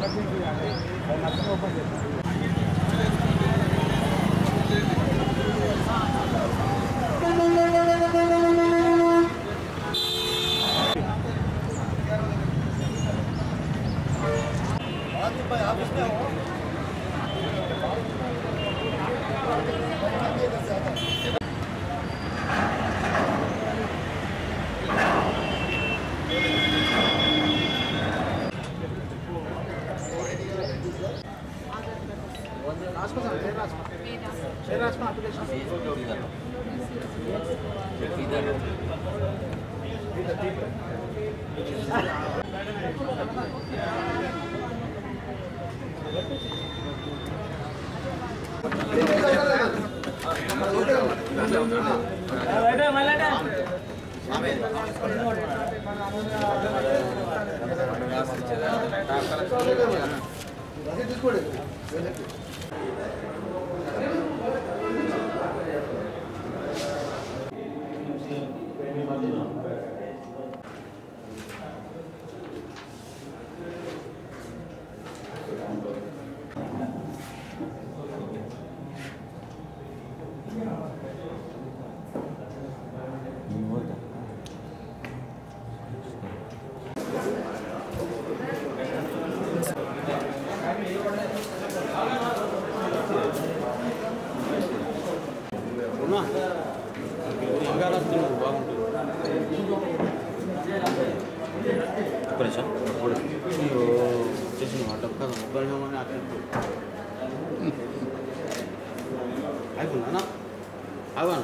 అయిపోయిందా అవను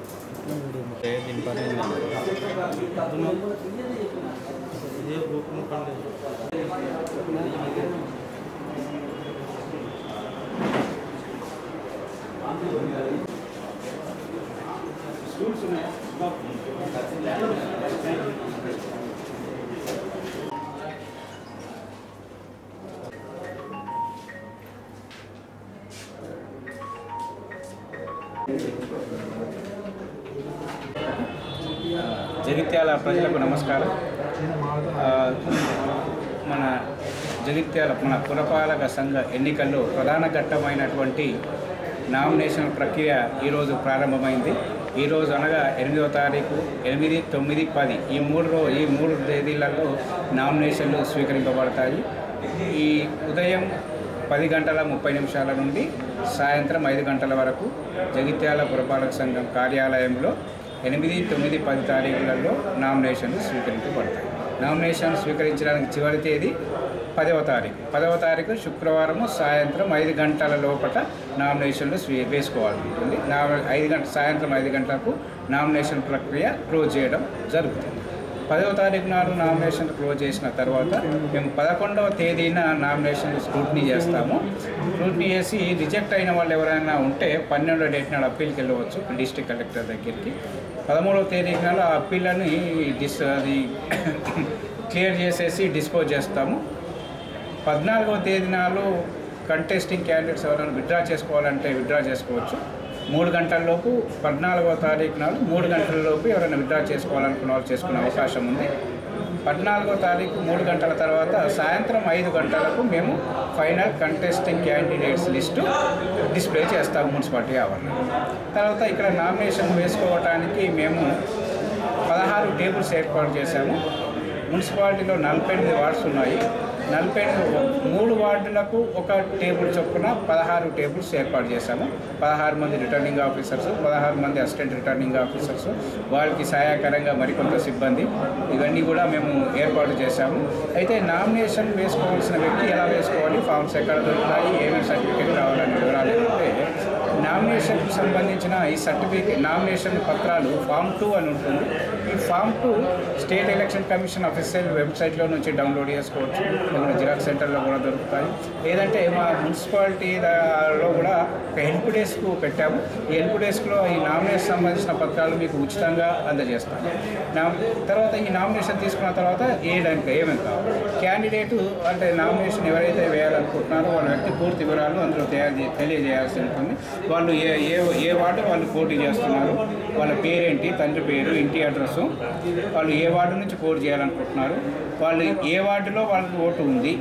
జగిత్యాల ప్రజలకు నమస్కారం ఆ, మన జగిత్యాల మన పురపాలక సంఘ ఎన్నికల్లో ప్రధాన ఘట్టమైనటువంటి నామినేషన్ ప్రక్రియ ఈరోజు ప్రారంభమైంది ఈరోజు అనగా ఎనిమిదవ తారీఖు ఎనిమిది తొమ్మిది పది ఈ మూడు రో ఈ మూడు తేదీలలో నామినేషన్లు స్వీకరింపబడతాయి ఈ ఉదయం పది గంటల ముప్పై నిమిషాల నుండి సాయంత్రం ఐదు గంటల వరకు జగిత్యాల పురపాలక సంఘం కార్యాలయంలో ఎనిమిది తొమ్మిది పది తారీఖులలో నామినేషన్లు స్వీకరించబడతాయి నామినేషన్ స్వీకరించడానికి చివరి తేదీ పదవ తారీఖు పదవ తారీఖు శుక్రవారము సాయంత్రం ఐదు గంటల లోపల నామినేషన్లు స్వీ వేసుకోవాల్సి ఉంటుంది నా ఐదు గంట సాయంత్రం ఐదు గంటలకు నామినేషన్ ప్రక్రియ క్లోజ్ చేయడం జరుగుతుంది పదవ తారీఖు నాడు నామినేషన్ క్లోజ్ చేసిన తర్వాత మేము పదకొండవ తేదీన నామినేషన్ స్క్రూటినీ చేస్తాము స్క్రూటినీ చేసి రిజెక్ట్ అయిన వాళ్ళు ఎవరైనా ఉంటే పన్నెండవ డేట్ నాడు అప్పీల్కి వెళ్ళవచ్చు డిస్ట్రిక్ట్ కలెక్టర్ దగ్గరికి పదమూడవ తేదీ నాడు ఆ అప్పీళ్ళని డిస్ అది క్లియర్ చేసేసి డిస్పోజ్ చేస్తాము పద్నాలుగవ తేదీ నాడు కంటెస్టింగ్ క్యాండిడేట్స్ ఎవరైనా విత్డ్రా చేసుకోవాలంటే విత్డ్రా చేసుకోవచ్చు మూడు గంటల్లోపు పద్నాలుగవ తారీఖు నాడు మూడు గంటలలోపు ఎవరైనా విత్డ్రా చేసుకోవాలనుకున్న వాళ్ళు చేసుకునే అవకాశం ఉంది పద్నాలుగో తారీఖు మూడు గంటల తర్వాత సాయంత్రం ఐదు గంటలకు మేము final contesting candidates list display చేస్తాము మున్సిపాలిటీ ఆవరణలో తర్వాత ఇక్కడ నామినేషన్ వేసుకోవడానికి మేము పదహారు టేబుల్స్ ఏర్పాటు చేశాము మున్సిపాలిటీలో నలభై ఎనిమిది వార్డ్స్ ఉన్నాయి నలభై ఎనిమిది మూడు వార్డులకు ఒక టేబుల్ చొప్పున పదహారు టేబుల్స్ ఏర్పాటు చేశాము పదహారు మంది రిటర్నింగ్ ఆఫీసర్స్ పదహారు మంది అసిస్టెంట్ రిటర్నింగ్ ఆఫీసర్స్ వాళ్ళకి సహాయకరంగా మరికొంత సిబ్బంది ఇవన్నీ కూడా మేము ఏర్పాటు చేశాము అయితే నామినేషన్ వేసుకోవాల్సిన వ్యక్తి ఎలా వేసుకోవాలి ఫామ్స్ ఎక్కడ దొరుకుతాయి ఏమేమి సర్టిఫికేట్ కావాలనే వివరాలు ఏంటంటే నామినేషన్కి సంబంధించిన ఈ సర్టిఫికేట్ నామినేషన్ పత్రాలు ఫామ్ టూ అని ఉంటుంది ఈ form two state election commission official వెబ్సైట్లో నుంచి డౌన్లోడ్ చేసుకోవచ్చు లేకుంటే జిరాక్స్ సెంటర్లో కూడా దొరుకుతాయి లేదంటే మా మున్సిపాలిటీ లో కూడా ఒక హెల్ప్ డెస్క్ పెట్టాము ఈ హెల్ప్ డెస్క్లో ఈ నామినేషన్ సంబంధించిన పత్రాలు మీకు ఉచితంగా అందజేస్తాము నా తర్వాత ఈ నామినేషన్ తీసుకున్న తర్వాత ఏ దానికి ఏమేమి కావాలి క్యాండిడేటు అంటే నామినేషన్ ఎవరైతే వేయాలనుకుంటున్నారో వాళ్ళ వ్యక్తి పూర్తి వివరాలు అందులో తయారు చే- తెలియజేయాల్సి ఉంటుంది వాళ్ళు ఏ ఏ ఏ వార్డు వాళ్ళు పోటీ చేస్తున్నారు వాళ్ళ పేరేంటి తండ్రి పేరు ఇంటి అడ్రస్సు వాళ్ళు ఏ వార్డు నుంచి పోటీ చేయాలనుకుంటున్నారు వాళ్ళు ఏ వార్డులో వాళ్ళకి ఓటు ఉంది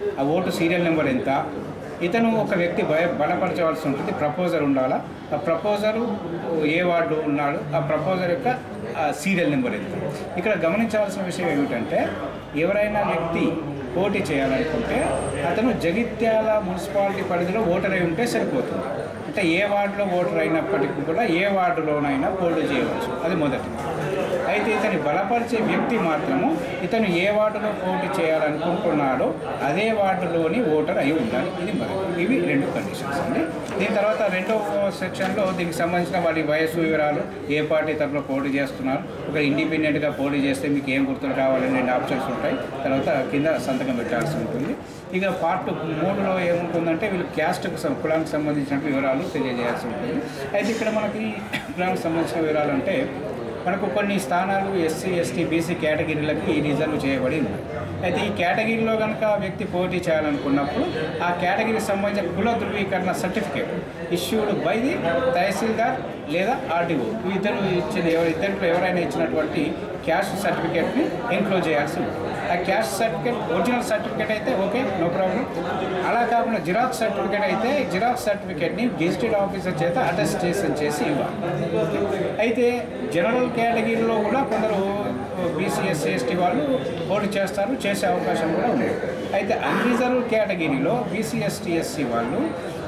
ఆ ఓటు సీరియల్ నెంబర్ ఎంత ఇతను ఒక వ్యక్తి భయ బలపరచవలసి ఉంటుంది ప్రపోజర్ ఉండాలా ఆ ప్రపోజరు ఏ వార్డు ఉన్నాడు ఆ ప్రపోజర్ యొక్క సీరియల్ నెంబర్ ఎంత ఇక్కడ గమనించవలసిన విషయం ఏమిటంటే ఎవరైనా వ్యక్తి పోటీ చేయాలనుకుంటే అతను జగిత్యాల మున్సిపాలిటీ పరిధిలో ఓటర్ అయి ఉంటే సరిపోతుంది అంటే ఏ వార్డులో ఓటర్ అయినప్పటికీ కూడా ఏ వార్డులోనైనా పోటీ చేయవచ్చు అది మొదటి అయితే ఇతని బలపరిచే వ్యక్తి మాత్రము ఇతను ఏ వార్డులో పోటీ చేయాలనుకుంటున్నాడో అదే వార్డులోని ఓటర్ అయి ఉండాలి ఇది మొదటి ఇవి రెండు కండిషన్స్ అండి దీని తర్వాత రెండో సెక్షన్లో దీనికి సంబంధించిన వాడి వయసు వివరాలు ఏ పార్టీ తరఫున పోటీ చేస్తున్నారు ఒక ఇండిపెండెంట్గా పోటీ చేస్తే మీకు ఏం గుర్తులు కావాలని రెండు ఆప్షన్స్ ఉంటాయి తర్వాత కింద సంతకం పెట్టాల్సి ఉంటుంది ఇక పార్ట్ మూడులో ఏముంటుందంటే వీళ్ళు క్యాస్ట్కి సం- కులానికి సంబంధించిన వివరాలు తెలియజేయాల్సి ఉంటుంది అయితే ఇక్కడ మనకి కులానికి సంబంధించిన వివరాలు అంటే మనకు కొన్ని స్థానాలు ఎస్సీ ఎస్టీ బీసీ కేటగిరీలకి రిజర్వ్ చేయబడి ఉన్నాయి అయితే ఈ కేటగిరీలో కనుక ఆ వ్యక్తి పోటీ చేయాలనుకున్నప్పుడు ఆ కేటగిరీకి సంబంధించిన కుల ధృవీకరణ certificate issued by the tahsildar లేదా ఆర్డీఓ ఇద్దరు ఇచ్చిన ఎవరు ఇద్దరిలో ఎవరైనా ఇచ్చినటువంటి క్యాష్ సర్టిఫికేట్ని ఎన్క్లోజ్ చేయాల్సి ఉంటుంది ఆ క్యాష్ సర్టిఫికేట్ ఒరిజినల్ సర్టిఫికేట్ అయితే ఓకే నో ప్రాబ్లం అలా కాకుండా జిరాక్స్ సర్టిఫికేట్ అయితే జిరాక్స్ సర్టిఫికేట్ని గెజిటెడ్ ఆఫీసర్ చేత అటెస్టేషన్ చేసి ఇవ్వాలి అయితే జనరల్ కేటగిరీలో కూడా కొందరు బీసీ ఎస్సీ ఎస్టీ వాళ్ళు పోటీ చేస్తారు చేసే అవకాశం కూడా ఉంది అయితే అన్రిజర్వ్ కేటగిరీలో బీసీ ఎస్టీ ఎస్సీ వాళ్ళు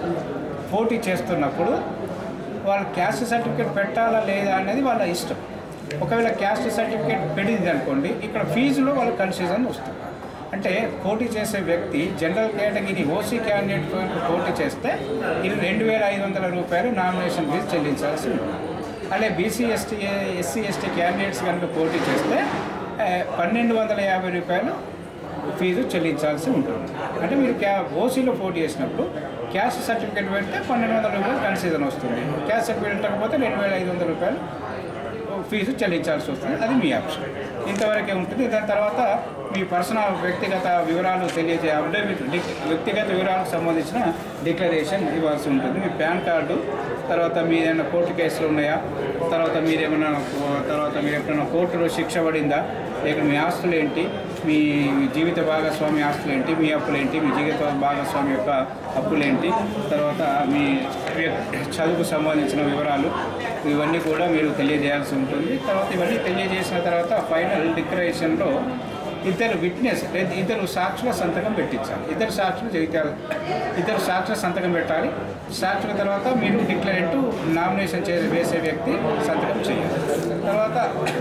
పోటీ చేస్తున్నప్పుడు వాళ్ళు క్యాస్ట్ సర్టిఫికేట్ పెట్టాలా లేదా అనేది వాళ్ళ ఇష్టం ఒకవేళ క్యాస్ట్ సర్టిఫికేట్ పెట్టింది అనుకోండి ఇక్కడ ఫీజులో వాళ్ళు కన్ఫ్యూజన్ వస్తుంది అంటే పోటీ చేసే వ్యక్తి జనరల్ కేటగిరీ ఓసీ క్యాండిడేట్ పోటీ చేస్తే ఇది రెండు వేల ఐదు వందల రూపాయలు నామినేషన్ ఫీజు చెల్లించాల్సి ఉంటుంది అలాగే BC ST SC ST candidates కనుక పోటీ చేస్తే ఆ, పన్నెండు వందల యాభై రూపాయలు ఫీజు చెల్లించాల్సి ఉంటుంది అంటే మీరు క్యా ఓసీలో పోటీ చేసినప్పుడు క్యాస్ట్ సర్టిఫికేట్ పెడితే పన్నెండు వందల రూపాయలు కన్సీజన్ వస్తుంది క్యాస్ట్ సర్టిఫికేట్ పెట్టకపోతే రెండు వేల ఐదు వందల రూపాయలు ఫీజు చెల్లించాల్సి వస్తుంది అది మీ ఆప్షన్ ఇంతవరకే ఉంటుంది దాని తర్వాత మీ పర్సనల్ వ్యక్తిగత వివరాలు తెలియజే అఫిడవిట్ డి- వ్యక్తిగత వివరాలకు సంబంధించిన డిక్లరేషన్ ఇవ్వాల్సి ఉంటుంది మీ పాన్ కార్డు తర్వాత మీ ఏమైనా కోర్టు కేసులు ఉన్నాయా తర్వాత మీరు ఏమైనా తర్వాత మీరు ఎప్పుడైనా కోర్టులో శిక్ష పడిందా లేక మీ ఆస్తులు ఏంటి మీ జీవిత భాగస్వామి ఆస్తులు ఏంటి మీ అప్పులు ఏంటి మీ జీవిత భాగస్వామి యొక్క అప్పులు ఏంటి తర్వాత మీ వ్యక్- చదువుకు సంబంధించిన వివరాలు ఇవన్నీ కూడా మీరు తెలియజేయాల్సి ఉంటుంది తర్వాత ఇవన్నీ తెలియజేసిన తర్వాత ఫైనల్ డిక్లరేషన్లో ఇద్దరు విట్నెస్ లేదా ఇద్దరు సాక్షుల సంతకం పెట్టించాలి ఇద్దరు సాక్షులు జగిత్యాల ఇద్దరు సాక్షుల సంతకం పెట్టాలి సాక్షుల తర్వాత మీరు డిక్లరెంట్ నామినేషన్ చేసి వేసే వ్యక్తి సంతకం చేయాలి తర్వాత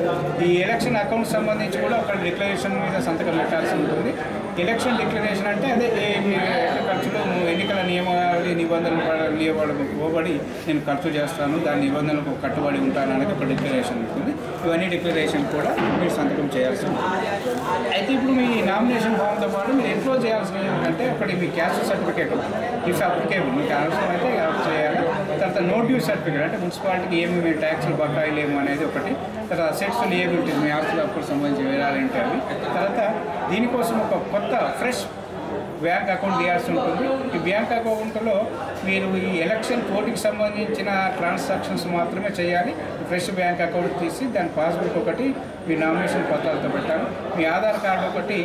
ఈ ఎలక్షన్ అకౌంట్ సంబంధించి కూడా ఒక డిక్లరేషన్ మీద సంతకం పెట్టాల్సి ఉంటుంది ఎలక్షన్ డిక్లరేషన్ అంటే అదే ఏ మీ ఖర్చులు ఎన్నికల నియమావళి నిబంధనలు ప- నియమావళి పోబడి నేను ఖర్చు చేస్తాను దాని నిబంధనలకు కట్టుబడి ఉంటాను అనేది ఒక డిక్లరేషన్ ఉంటుంది ఇవన్నీ డిక్లరేషన్ కూడా మీరు సంతకం చేయాల్సి ఉంటుంది అయితే ఇప్పుడు మీ నామినేషన్ ఫామ్తో పాటు మీరు ఎన్క్లోజ్ చేయాల్సిన ఏంటంటే ఒకటి మీ క్యాస్ట్ సర్టిఫికేట్ ఇఫ్ అప్లికేబుల్ మీకు అవసరం అయితే అప్ చేయాలి తర్వాత నో డ్యూ సర్టిఫికేట్ అంటే మున్సిపాలిటీకి ఏమి ట్యాక్స్లు బకాయిలేము అనేది ఒకటి తర్వాత అసెట్స్ లియబిలిటీస్ మీ ఆస్తుల అప్పుడు సంబంధించి వివరాలు ఏంటి అవి తర్వాత దీనికోసం ఒక కొత్త ఫ్రెష్ బ్యాంక్ అకౌంట్ తీయాల్సి ఉంటుంది ఈ బ్యాంక్ అకౌంట్లో మీరు ఈ ఎలక్షన్ పోటీకి సంబంధించిన ట్రాన్సాక్షన్స్ మాత్రమే చేయాలి ఫ్రెష్ బ్యాంక్ అకౌంట్ తీసి దాని పాస్బుక్ ఒకటి మీ నామినేషన్ పత్రాలతో పెట్టాలి మీ ఆధార్ కార్డు ఒకటి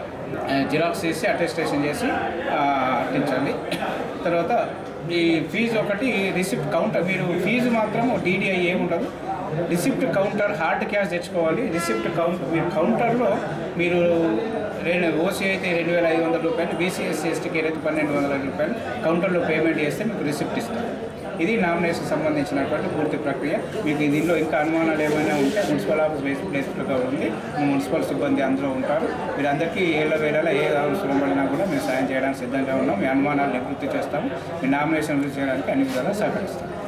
ఆ, జిరాక్స్ చేసి అటెస్టేషన్ చేసి ఆ, అంటించాలి తర్వాత ఈ ఫీజు ఒకటి రిసిప్ట్ కౌంటర్ మీరు ఫీజు మాత్రం డీడీఐ ఏమి ఉండదు రిసిప్ట్ కౌంటర్ హార్డ్ క్యాష్ తెచ్చుకోవాలి రిసిప్ట్ కౌంట్ మీరు కౌంటర్లో మీరు రెండు ఓసీ అయితే రెండు వేల ఐదు వందల రూపాయలు బీసీఎస్సీ ఎస్టీకి అయితే పన్నెండు వందల రూపాయలు కౌంటర్లో పేమెంట్ చేస్తే మీకు రిసిప్ట్ ఇస్తారు ఇది నామినేషన్ సంబంధించినటువంటి పూర్తి ప్రక్రియ మీకు దీనిలో ఇంకా అనుమానాలు ఏమైనా ఉంటే మున్సిపల్ ఆఫీస్ బేస్ ప్లేస్గా ఉంది మా మున్సిపల్ సిబ్బంది అందులో ఉంటారు మీరు అందరికీ ఏళ్ళ వేళలా ఏ అవసరం పడినా కూడా మేము సాయం చేయడానికి సిద్ధంగా ఉన్నాం మీ అనుమానాలు నివృత్తి చేస్తాము మీ నామినేషన్ చేయడానికి అన్ని విధాలా సహకరిస్తాం